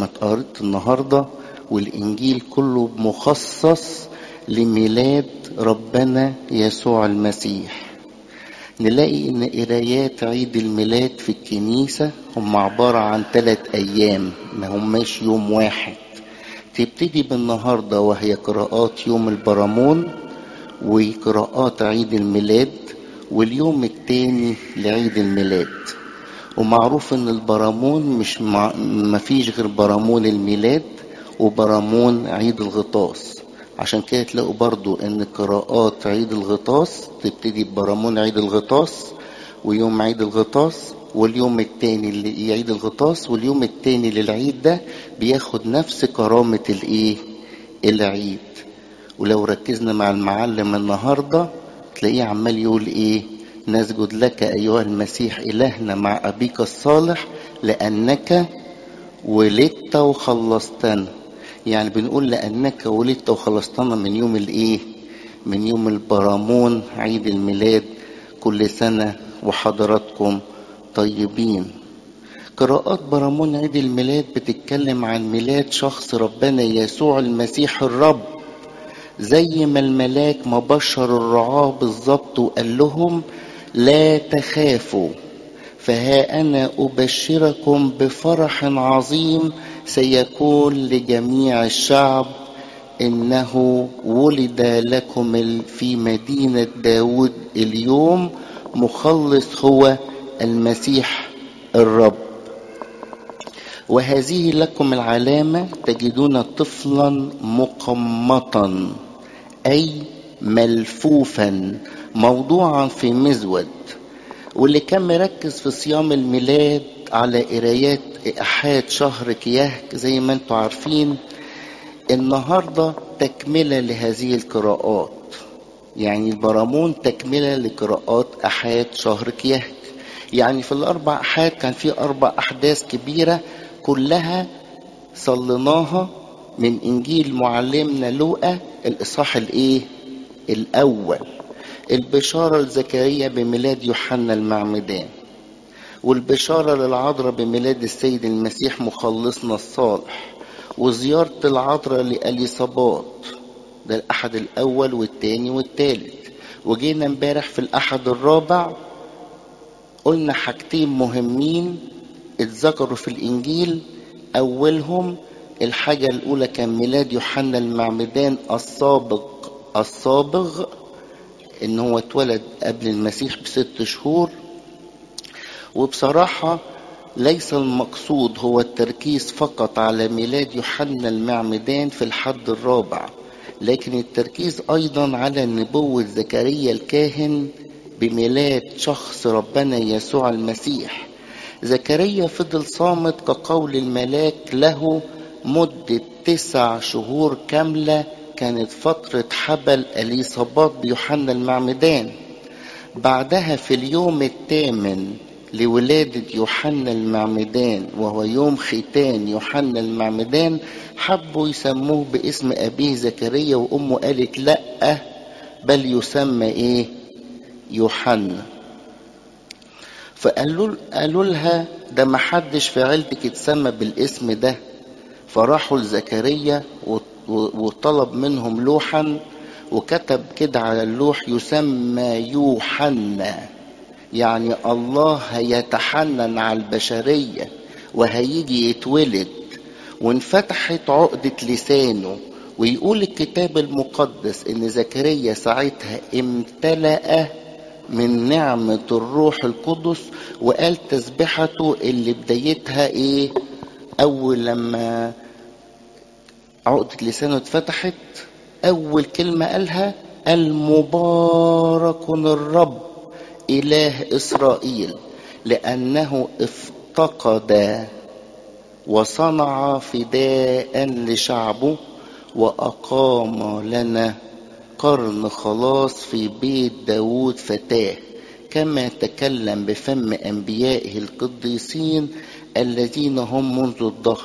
ما قريت النهارده والانجيل كله مخصص لميلاد ربنا يسوع المسيح نلاقي ان قرايات عيد الميلاد في الكنيسة هم عبارة عن ثلاث ايام ما هماش يوم واحد تبتدي بالنهاردة وهي قراءات يوم البرامون وقراءات عيد الميلاد واليوم التاني لعيد الميلاد ومعروف ان البرامون مش مع... مفيش غير برامون الميلاد وبرامون عيد الغطاس عشان كده تلاقوا برضو ان قراءات عيد الغطاس تبتدي ببرامون عيد الغطاس ويوم عيد الغطاس واليوم التاني اللي عيد الغطاس واليوم التاني للعيد ده بياخد نفس كرامة الايه العيد ولو ركزنا مع المعلم النهاردة تلاقيه عمال يقول ايه نسجد لك ايها المسيح الهنا مع ابيك الصالح لانك ولدت وخلصتنا يعني بنقول لأنك ولدت وخلصتنا من يوم الإيه؟ من يوم البرامون عيد الميلاد كل سنة وحضراتكم طيبين قراءات برامون عيد الميلاد بتتكلم عن ميلاد شخص ربنا يسوع المسيح الرب زي ما الملاك ما بشر الرعاة بالظبط وقال لهم لا تخافوا فها أنا أبشركم بفرح عظيم سيكون لجميع الشعب إنه ولد لكم في مدينة داود اليوم مخلص هو المسيح الرب وهذه لكم العلامة تجدون طفلا مقمطا أي ملفوفا موضوعا في مزود واللي كان مركز في صيام الميلاد على قرايات احاد شهر كياهك زي ما انتم عارفين النهارده تكمله لهذه القراءات يعني البرامون تكمله لقراءات احاد شهر كياهك يعني في الاربع احاد كان في اربع احداث كبيره كلها صليناها من انجيل معلمنا لوقا الاصحاح الايه الاول البشارة لزكريا بميلاد يوحنا المعمدان والبشارة للعذراء بميلاد السيد المسيح مخلصنا الصالح وزيارة العذراء لأليصابات ده الأحد الأول والتاني والتالت وجينا امبارح في الأحد الرابع قلنا حاجتين مهمين اتذكروا في الإنجيل أولهم الحاجة الأولى كان ميلاد يوحنا المعمدان السابق الصابغ ان هو اتولد قبل المسيح بست شهور وبصراحة ليس المقصود هو التركيز فقط على ميلاد يوحنا المعمدان في الحد الرابع لكن التركيز ايضا على نبوة زكريا الكاهن بميلاد شخص ربنا يسوع المسيح زكريا فضل صامت كقول الملاك له مدة تسع شهور كاملة كانت فترة حبل أليصابات بيوحنا المعمدان بعدها في اليوم الثامن لولادة يوحنا المعمدان وهو يوم ختان يوحنا المعمدان حبوا يسموه باسم أبيه زكريا وأمه قالت لأ بل يسمى إيه يوحنا فقالوا قالوا لها ده ما حدش في عيلتك اتسمى بالاسم ده فراحوا لزكريا وطلب منهم لوحا وكتب كده على اللوح يسمى يوحنا يعني الله هيتحنن على البشرية وهيجي يتولد وانفتحت عقدة لسانه ويقول الكتاب المقدس ان زكريا ساعتها امتلأ من نعمة الروح القدس وقال تسبحته اللي بدايتها ايه اول لما عقدة لسانه اتفتحت أول كلمة قالها المبارك الرب إله إسرائيل لأنه افتقد وصنع فداء لشعبه وأقام لنا قرن خلاص في بيت داود فتاه كما تكلم بفم أنبيائه القديسين الذين هم منذ الظهر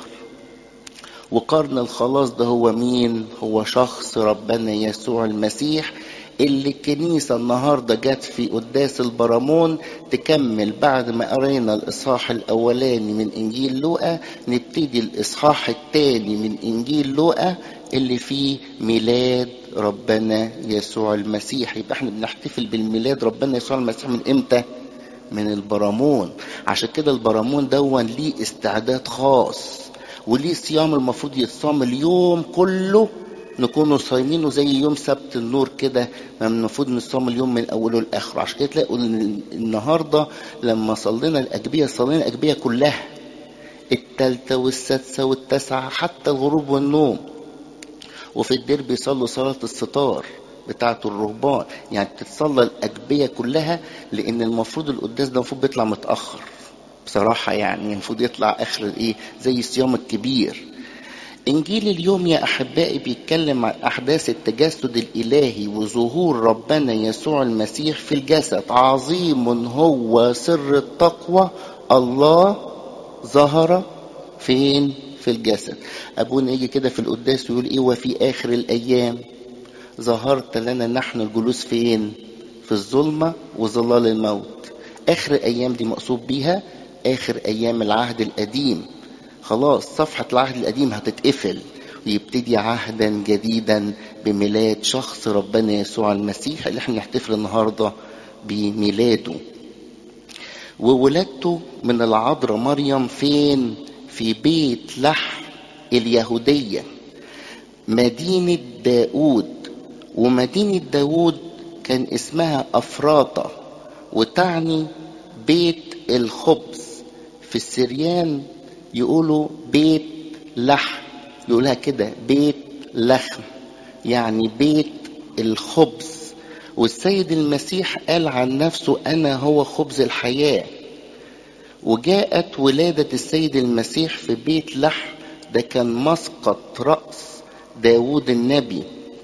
وقرن الخلاص ده هو مين هو شخص ربنا يسوع المسيح اللي الكنيسة النهاردة جت في قداس البرامون تكمل بعد ما قرينا الإصحاح الأولاني من إنجيل لوقا نبتدي الإصحاح الثاني من إنجيل لوقا اللي فيه ميلاد ربنا يسوع المسيح يبقى احنا بنحتفل بالميلاد ربنا يسوع المسيح من امتى؟ من البرامون عشان كده البرامون دون ليه استعداد خاص وليه صيام المفروض يتصام اليوم كله نكونوا صايمينه زي يوم سبت النور كده ما المفروض نصوم اليوم من اوله لاخره عشان كده تلاقوا النهارده لما صلينا الاجبيه صلينا الاجبيه كلها التالتة والسادسة والتاسعة حتى الغروب والنوم وفي الدير بيصلوا صلاة الستار بتاعة الرهبان يعني تتصلى الأجبية كلها لأن المفروض القداس ده المفروض بيطلع متأخر بصراحة يعني المفروض يطلع آخر الإيه زي الصيام الكبير إنجيل اليوم يا أحبائي بيتكلم عن أحداث التجسد الإلهي وظهور ربنا يسوع المسيح في الجسد عظيم هو سر التقوى الله ظهر فين في الجسد أبونا يجي كده في القداس ويقول إيه وفي آخر الأيام ظهرت لنا نحن الجلوس فين في الظلمة وظلال الموت آخر أيام دي مقصود بيها آخر أيام العهد القديم خلاص صفحة العهد القديم هتتقفل ويبتدي عهدا جديدا بميلاد شخص ربنا يسوع المسيح اللي احنا نحتفل النهارده بميلاده وولادته من العذراء مريم فين في بيت لحم اليهودية مدينة داود ومدينة داود كان اسمها أفراطة وتعني بيت الخبز في السريان يقولوا بيت لحم يقولها كده بيت لحم يعني بيت الخبز والسيد المسيح قال عن نفسه أنا هو خبز الحياة وجاءت ولادة السيد المسيح في بيت لحم ده كان مسقط رأس داود النبي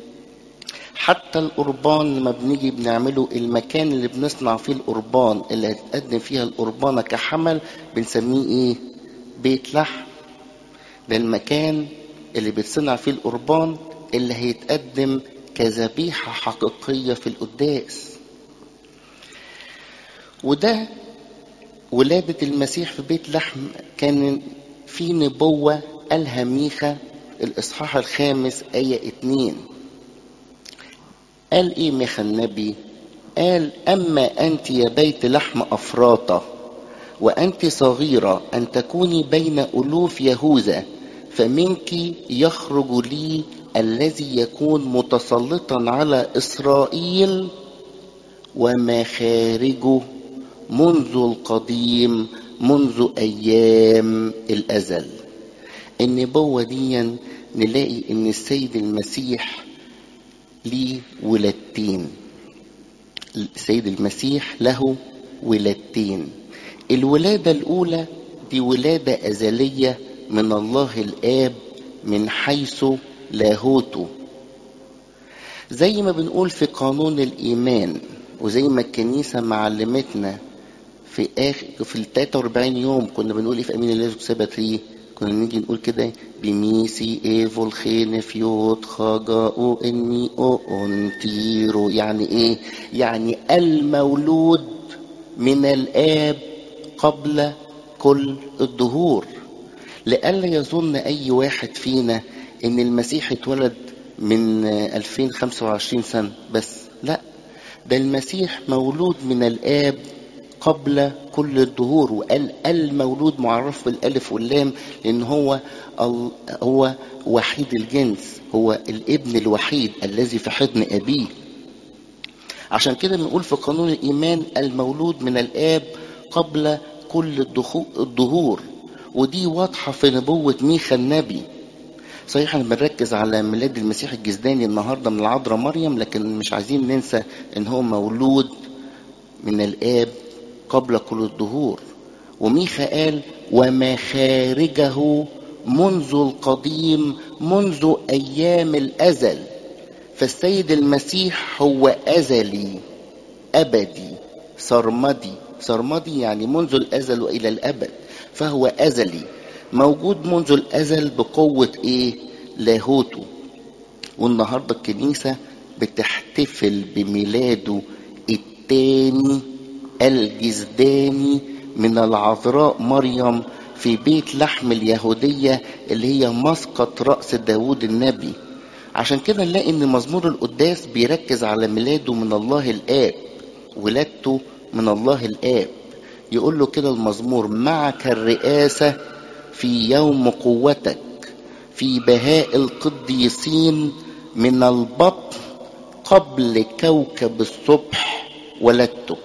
حتى القربان لما بنيجي بنعمله المكان اللي بنصنع فيه القربان اللي هتقدم فيها القربانة كحمل بنسميه ايه بيت لحم ده المكان اللي بيتصنع فيه القربان اللي هيتقدم كذبيحة حقيقية في القداس وده ولادة المسيح في بيت لحم كان في نبوة قالها ميخا الإصحاح الخامس آية اتنين قال إيه ميخا النبي قال أما أنت يا بيت لحم أفراطة وأنت صغيرة أن تكوني بين ألوف يهوذا فمنك يخرج لي الذي يكون متسلطا على إسرائيل ومخارجه منذ القديم منذ أيام الأزل النبوة دي نلاقي إن السيد المسيح ليه ولادتين السيد المسيح له ولادتين الولادة الأولى دي ولادة أزلية من الله الآب من حيث لاهوته زي ما بنقول في قانون الإيمان وزي ما الكنيسة معلمتنا في آخر في ال 43 يوم كنا بنقول إيه في أمين الله سبت ليه كنا نيجي نقول كده بميسي ايفول خين فيوت خاجا او اني او انتيرو يعني ايه يعني المولود من الاب قبل كل الدهور لئلا يظن اي واحد فينا ان المسيح اتولد من 2025 سنة بس لا ده المسيح مولود من الاب قبل كل الدهور وقال المولود معرف بالالف واللام لان هو هو وحيد الجنس هو الابن الوحيد الذي في حضن ابيه عشان كده بنقول في قانون الايمان المولود من الاب قبل كل الدهور ودي واضحه في نبوه ميخا النبي صحيح احنا بنركز على ميلاد المسيح الجسداني النهارده من العذراء مريم لكن مش عايزين ننسى ان هو مولود من الاب قبل كل الدهور وميخا قال ومخارجه منذ القديم منذ ايام الازل فالسيد المسيح هو ازلي ابدي سرمدي سرمدي يعني منذ الازل والى الابد فهو ازلي موجود منذ الازل بقوه ايه لاهوته والنهارده الكنيسه بتحتفل بميلاده التاني الجزداني من العذراء مريم في بيت لحم اليهودية اللي هي مسقط رأس داود النبي عشان كده نلاقي ان مزمور القداس بيركز على ميلاده من الله الآب ولادته من الله الآب يقول له كده المزمور معك الرئاسة في يوم قوتك في بهاء القديسين من البطن قبل كوكب الصبح ولدتك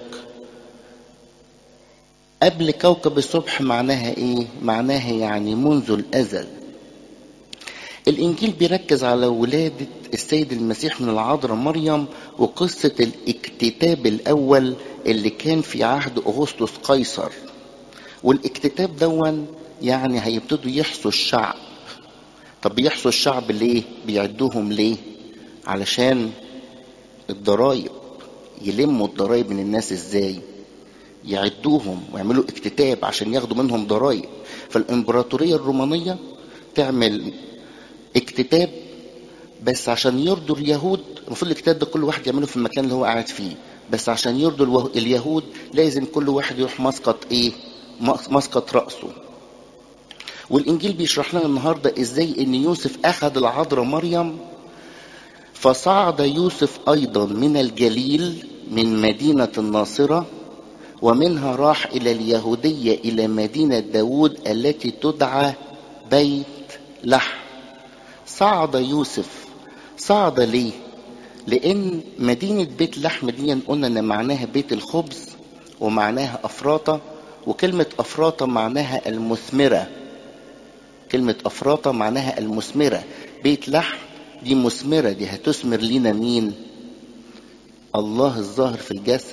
قبل كوكب الصبح معناها ايه معناها يعني منذ الازل الانجيل بيركز على ولادة السيد المسيح من العذراء مريم وقصة الاكتتاب الاول اللي كان في عهد اغسطس قيصر والاكتتاب دون يعني هيبتدوا يحصوا الشعب طب بيحصوا الشعب ليه بيعدوهم ليه علشان الضرايب يلموا الضرايب من الناس ازاي يعدوهم ويعملوا اكتتاب عشان ياخدوا منهم ضرايب فالامبراطوريه الرومانيه تعمل اكتتاب بس عشان يرضوا اليهود المفروض الاكتتاب ده كل واحد يعمله في المكان اللي هو قاعد فيه بس عشان يرضوا اليهود لازم كل واحد يروح مسقط ايه مسقط راسه والانجيل بيشرح لنا النهارده ازاي ان يوسف اخذ العذراء مريم فصعد يوسف ايضا من الجليل من مدينه الناصره ومنها راح إلى اليهودية إلى مدينة داود التي تدعى بيت لحم صعد يوسف صعد ليه لأن مدينة بيت لحم دي قلنا إن معناها بيت الخبز ومعناها أفراطة وكلمة أفراطة معناها المثمرة كلمة أفراطة معناها المثمرة بيت لحم دي مثمرة دي هتثمر لنا مين الله الظاهر في الجسد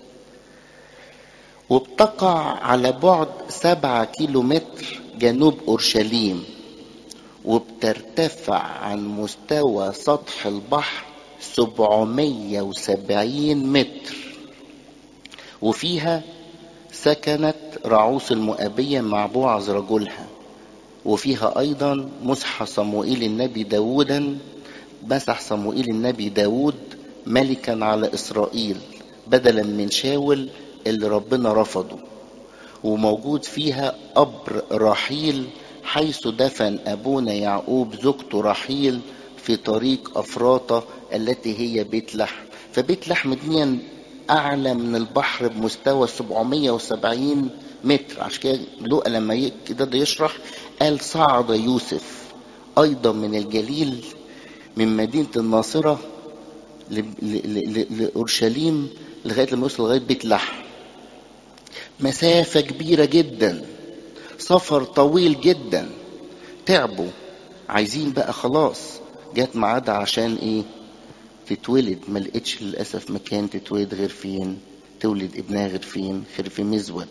وبتقع على بعد سبعة كيلو متر جنوب أورشليم وبترتفع عن مستوى سطح البحر 770 متر وفيها سكنت رعوس المؤبية مع بوعز رجلها وفيها أيضا مسح صموئيل النبي داودا مسح صموئيل النبي داود ملكا على إسرائيل بدلا من شاول اللي ربنا رفضه وموجود فيها قبر رحيل حيث دفن أبونا يعقوب زوجته رحيل في طريق أفراطة التي هي بيت لحم فبيت لحم دي أعلى من البحر بمستوى 770 متر عشان كده لقى لما كده يشرح قال صعد يوسف أيضا من الجليل من مدينة الناصرة لأورشليم لغاية لما يوصل لغاية بيت لحم مسافة كبيرة جدا سفر طويل جدا تعبوا عايزين بقى خلاص جت ميعادها عشان ايه تتولد ما لقيتش للاسف مكان تتولد غير فين تولد ابنها غير فين غير في مزود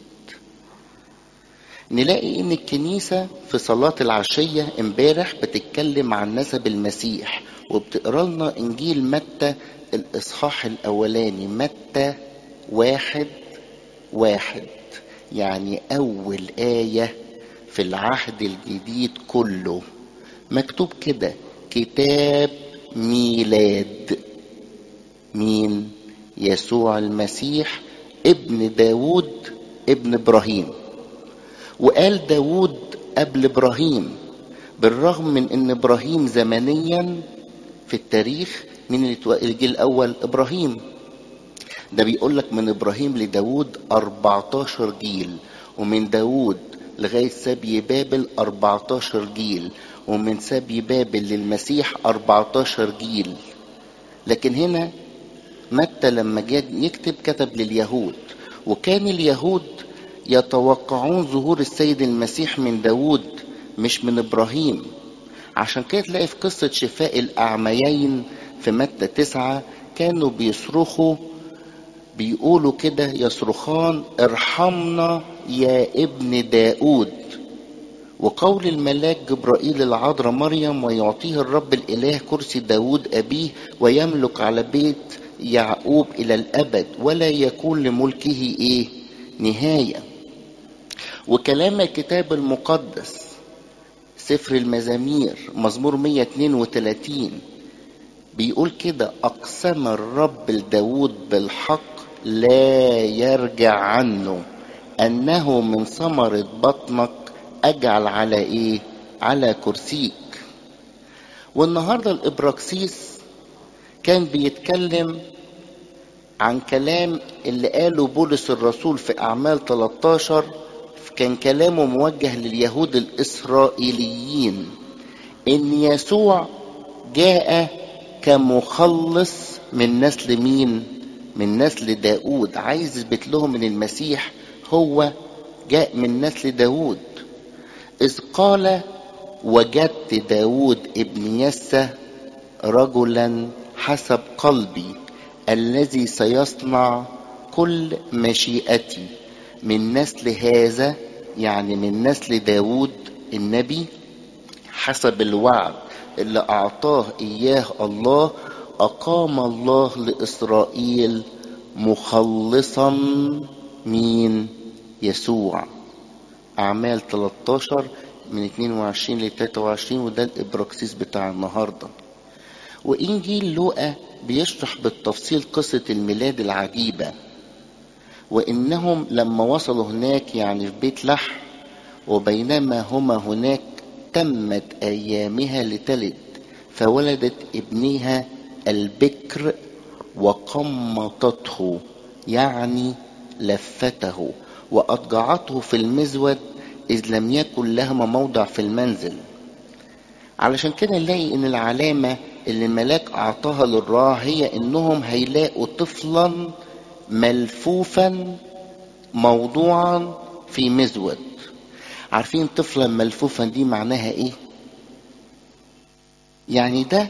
نلاقي ان الكنيسة في صلاة العشية امبارح بتتكلم عن نسب المسيح وبتقرا لنا انجيل متى الاصحاح الاولاني متى واحد واحد يعني اول آية في العهد الجديد كله مكتوب كده كتاب ميلاد مين يسوع المسيح ابن داود ابن ابراهيم وقال داود قبل ابراهيم بالرغم من ان ابراهيم زمنيا في التاريخ من الجيل الاول ابراهيم ده بيقول لك من ابراهيم لداود 14 جيل ومن داود لغاية سبي بابل 14 جيل ومن سبي بابل للمسيح 14 جيل لكن هنا متى لما جاء يكتب كتب لليهود وكان اليهود يتوقعون ظهور السيد المسيح من داود مش من ابراهيم عشان كده تلاقي في قصة شفاء الأعميين في متى تسعة كانوا بيصرخوا بيقولوا كده يصرخان ارحمنا يا ابن داود وقول الملاك جبرائيل العذراء مريم ويعطيه الرب الإله كرسي داود أبيه ويملك على بيت يعقوب إلى الأبد ولا يكون لملكه إيه نهاية وكلام الكتاب المقدس سفر المزامير مزمور 132 بيقول كده أقسم الرب لداود بالحق لا يرجع عنه أنه من ثمرة بطنك أجعل على إيه؟ على كرسيك والنهاردة الإبراكسيس كان بيتكلم عن كلام اللي قاله بولس الرسول في أعمال 13 كان كلامه موجه لليهود الإسرائيليين إن يسوع جاء كمخلص من نسل مين؟ من نسل داود عايز يثبت لهم ان المسيح هو جاء من نسل داود اذ قال وجدت داود ابن يسى رجلا حسب قلبي الذي سيصنع كل مشيئتي من نسل هذا يعني من نسل داود النبي حسب الوعد اللي أعطاه إياه الله أقام الله لإسرائيل مخلصا مين يسوع أعمال 13 من 22 ل 23 وده الإبراكسيس بتاع النهارده وإنجيل لوقا بيشرح بالتفصيل قصة الميلاد العجيبة وإنهم لما وصلوا هناك يعني في بيت لحم وبينما هما هناك تمت أيامها لتلد فولدت ابنها البكر وقمطته يعني لفته وأضجعته في المزود إذ لم يكن لهما موضع في المنزل علشان كده نلاقي إن العلامة اللي الملاك أعطاها للراعي هي إنهم هيلاقوا طفلا ملفوفا موضوعا في مزود عارفين طفلا ملفوفا دي معناها ايه يعني ده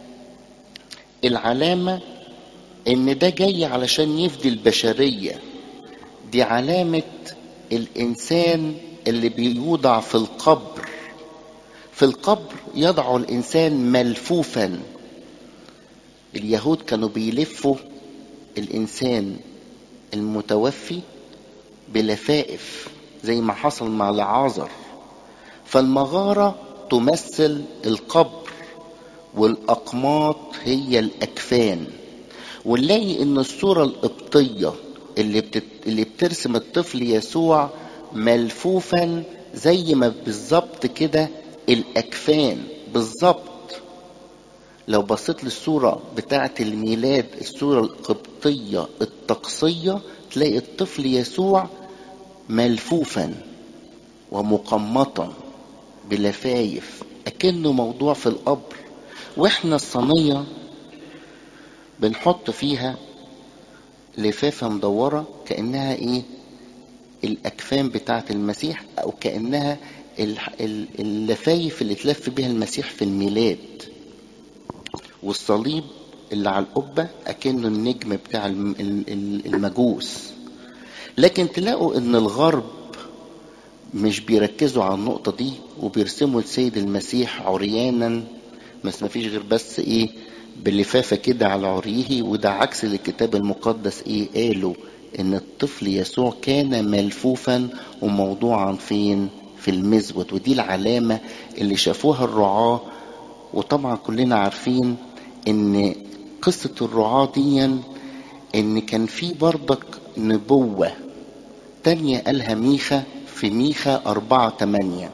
العلامة ان ده جاي علشان يفدي البشرية دي علامة الانسان اللي بيوضع في القبر في القبر يضع الانسان ملفوفا اليهود كانوا بيلفوا الانسان المتوفي بلفائف زي ما حصل مع لعازر فالمغارة تمثل القبر والأقماط هي الأكفان ونلاقي إن الصورة القبطية اللي, بتت... اللي بترسم الطفل يسوع ملفوفا زي ما بالظبط كده الأكفان بالظبط لو بصيت للصورة بتاعة الميلاد الصورة القبطية الطقسية تلاقي الطفل يسوع ملفوفا ومقمطا بلفايف أكنه موضوع في القبر واحنا الصينية بنحط فيها لفافة مدورة كأنها ايه الأكفان بتاعة المسيح أو كأنها اللفايف اللي تلف بها المسيح في الميلاد والصليب اللي على القبة أكنه النجم بتاع المجوس لكن تلاقوا ان الغرب مش بيركزوا على النقطة دي وبيرسموا السيد المسيح عريانا بس ما فيش غير بس ايه بلفافة كده على عريه وده عكس اللي الكتاب المقدس ايه قالوا ان الطفل يسوع كان ملفوفا وموضوعا فين في المزود ودي العلامة اللي شافوها الرعاة وطبعا كلنا عارفين ان قصة الرعاة دي ان كان في برضك نبوة تانية قالها ميخا في ميخا أربعة تمانية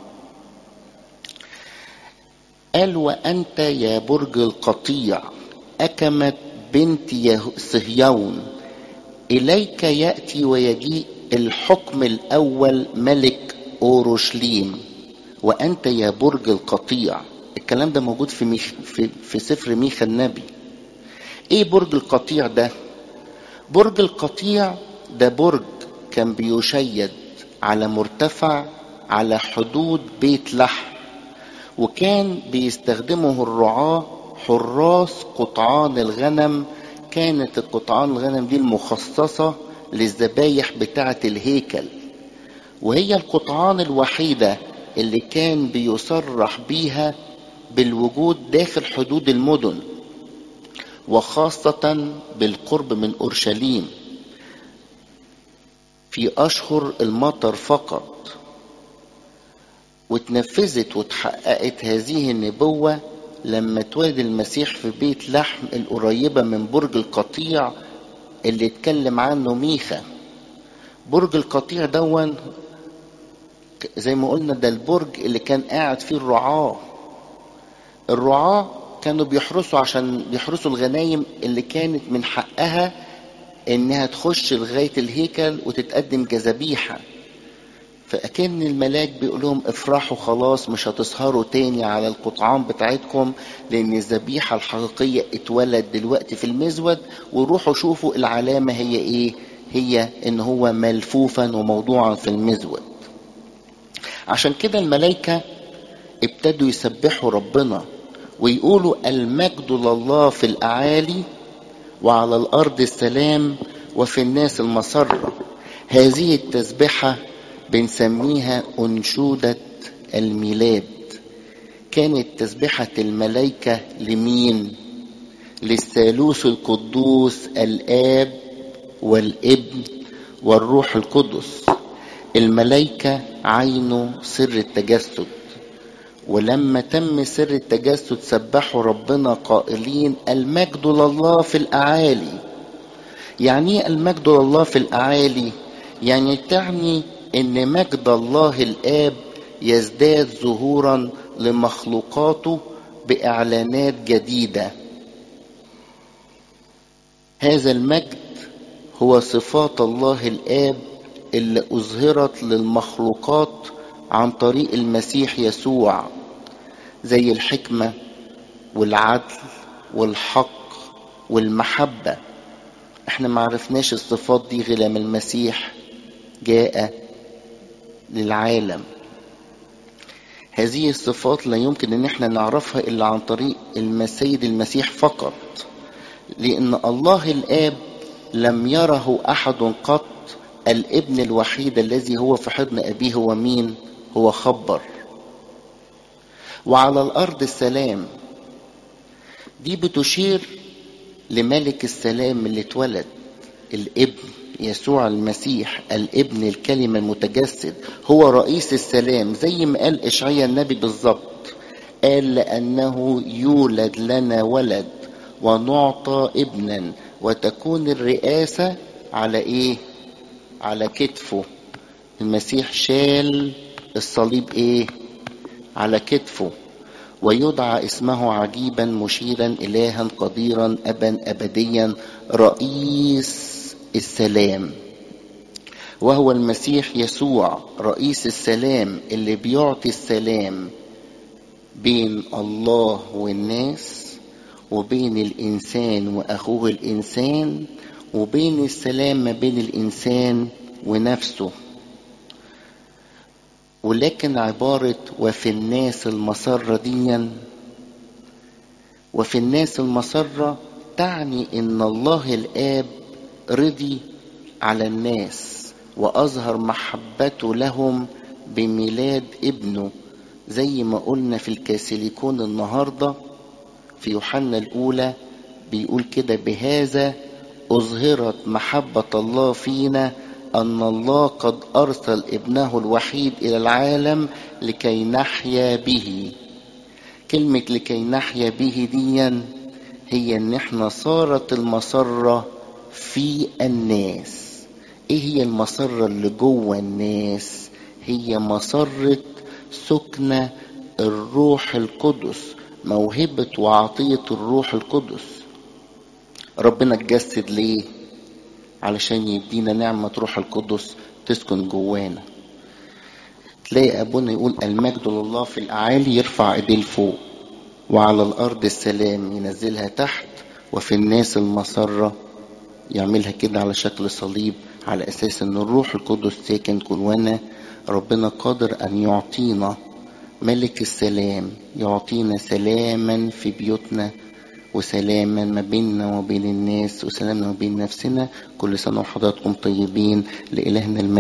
قال وأنت يا برج القطيع أكمت بنت صهيون إليك يأتي ويجيء الحكم الأول ملك أورشليم وأنت يا برج القطيع الكلام ده موجود في ميخ في, في سفر ميخا النبي ايه برج القطيع ده برج القطيع ده برج كان بيشيد على مرتفع على حدود بيت لحم وكان بيستخدمه الرعاة حراس قطعان الغنم كانت القطعان الغنم دي المخصصة للذبايح بتاعة الهيكل وهي القطعان الوحيدة اللي كان بيصرح بيها بالوجود داخل حدود المدن وخاصة بالقرب من أورشليم في أشهر المطر فقط واتنفذت واتحققت هذه النبوة لما اتولد المسيح في بيت لحم القريبة من برج القطيع اللي اتكلم عنه ميخا برج القطيع دون زي ما قلنا ده البرج اللي كان قاعد فيه الرعاة الرعاة كانوا بيحرسوا عشان بيحرسوا الغنايم اللي كانت من حقها انها تخش لغاية الهيكل وتتقدم كذبيحة فأكن الملاك بيقول لهم افرحوا خلاص مش هتسهروا تاني على القطعان بتاعتكم لأن الذبيحة الحقيقية اتولد دلوقتي في المزود وروحوا شوفوا العلامة هي ايه هي ان هو ملفوفا وموضوعا في المزود عشان كده الملائكة ابتدوا يسبحوا ربنا ويقولوا المجد لله في الأعالي وعلى الأرض السلام وفي الناس المسرة هذه التسبحة بنسميها أنشودة الميلاد كانت تسبحة الملائكة لمين؟ للثالوث القدوس الآب والابن والروح القدس الملائكة عينوا سر التجسد ولما تم سر التجسد سبحوا ربنا قائلين المجد لله في الأعالي يعني ايه المجد لله في الأعالي يعني تعني ان مجد الله الآب يزداد ظهورا لمخلوقاته بإعلانات جديدة هذا المجد هو صفات الله الآب اللي أظهرت للمخلوقات عن طريق المسيح يسوع زي الحكمة والعدل والحق والمحبة احنا ما عرفناش الصفات دي غير لما المسيح جاء للعالم هذه الصفات لا يمكن ان احنا نعرفها الا عن طريق السيد المسيح فقط لان الله الاب لم يره احد قط الابن الوحيد الذي هو في حضن ابيه هو مين هو خبر وعلى الارض السلام دي بتشير لملك السلام اللي اتولد الابن يسوع المسيح الابن الكلمة المتجسد هو رئيس السلام زي ما قال إشعياء النبي بالظبط قال لأنه يولد لنا ولد ونعطى ابنا وتكون الرئاسة على إيه؟ على كتفه المسيح شال الصليب إيه؟ على كتفه ويدعى اسمه عجيبا مشيرا إلها قديرا أبا أبديا رئيس السلام وهو المسيح يسوع رئيس السلام اللي بيعطي السلام بين الله والناس وبين الإنسان وأخوه الإنسان وبين السلام ما بين الإنسان ونفسه ولكن عبارة وفي الناس المسرة ديا وفي الناس المسرة تعني إن الله الآب رضي على الناس وأظهر محبته لهم بميلاد ابنه زي ما قلنا في الكاسيليكون النهاردة في يوحنا الأولى بيقول كده بهذا أظهرت محبة الله فينا أن الله قد أرسل ابنه الوحيد إلى العالم لكي نحيا به كلمة لكي نحيا به ديا هي ان احنا صارت المسرة في الناس ايه هي المسرة اللي جوه الناس هي مسرة سكنة الروح القدس موهبة وعطية الروح القدس ربنا اتجسد ليه علشان يدينا نعمة روح القدس تسكن جوانا تلاقي أبونا يقول المجد لله في الأعالي يرفع إيديه لفوق وعلى الأرض السلام ينزلها تحت وفي الناس المسرة يعملها كده على شكل صليب على أساس أن الروح القدس ساكن جوانا ربنا قادر أن يعطينا ملك السلام يعطينا سلاما في بيوتنا وسلاما ما بيننا وبين الناس وسلامنا ما بين نفسنا كل سنة وحضراتكم طيبين لإلهنا المجد